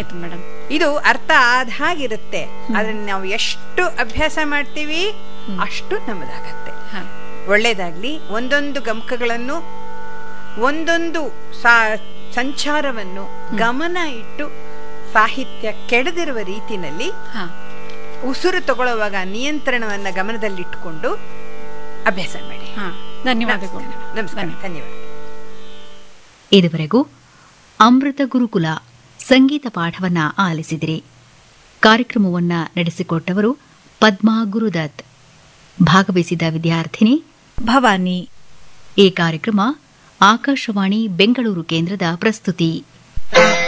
ಆಯ್ತು ಮೇಡಮ್ ಇದು ಅರ್ಥ ಆದ ಹಾಗಿರುತ್ತೆ ಅದನ್ನ ನಾವು ಎಷ್ಟು ಅಭ್ಯಾಸ ಮಾಡ್ತೀವಿ ಅಷ್ಟು ನಮ್ಮದಾಗತ್ತೆ ಹಾ ಒಳ್ಳೇದಾಗ್ಲಿ ಒಂದೊಂದು ಗಮಕಗಳನ್ನು ಒಂದೊಂದು ಸಾ ಸಂಚಾರವನ್ನು ಗಮನ ಇಟ್ಟು ಸಾಹಿತ್ಯ ಕೆಡದಿರುವ ರೀತಿನಲ್ಲಿ ಹಾ ಉಸಿರು ತಗೊಳ್ಳುವಾಗ ನಿಯಂತ್ರಣವನ್ನ ಗಮನದಲ್ಲಿಟ್ಟುಕೊಂಡು ಅಭ್ಯಾಸ ಮಾಡಿ ಹಾ ಧನ್ಯವಾದಗಳು ನಮಸ್ಕಾರ ಧನ್ಯವಾದ ಇದುವರೆಗೂ ಅಮೃತ ಗುರುಕುಲ ಸಂಗೀತ ಪಾಠವನ್ನ ಆಲಿಸಿದಿರಿ ಕಾರ್ಯಕ್ರಮವನ್ನ ನಡೆಸಿಕೊಟ್ಟವರು ಪದ್ಮಾ ಗುರುದತ್ ಭಾಗವಹಿಸಿದ ವಿದ್ಯಾರ್ಥಿನಿ ಭವಾನಿ ಈ ಕಾರ್ಯಕ್ರಮ ಆಕಾಶವಾಣಿ ಬೆಂಗಳೂರು ಕೇಂದ್ರದ ಪ್ರಸ್ತುತಿ ಧನ್ಯವಾದ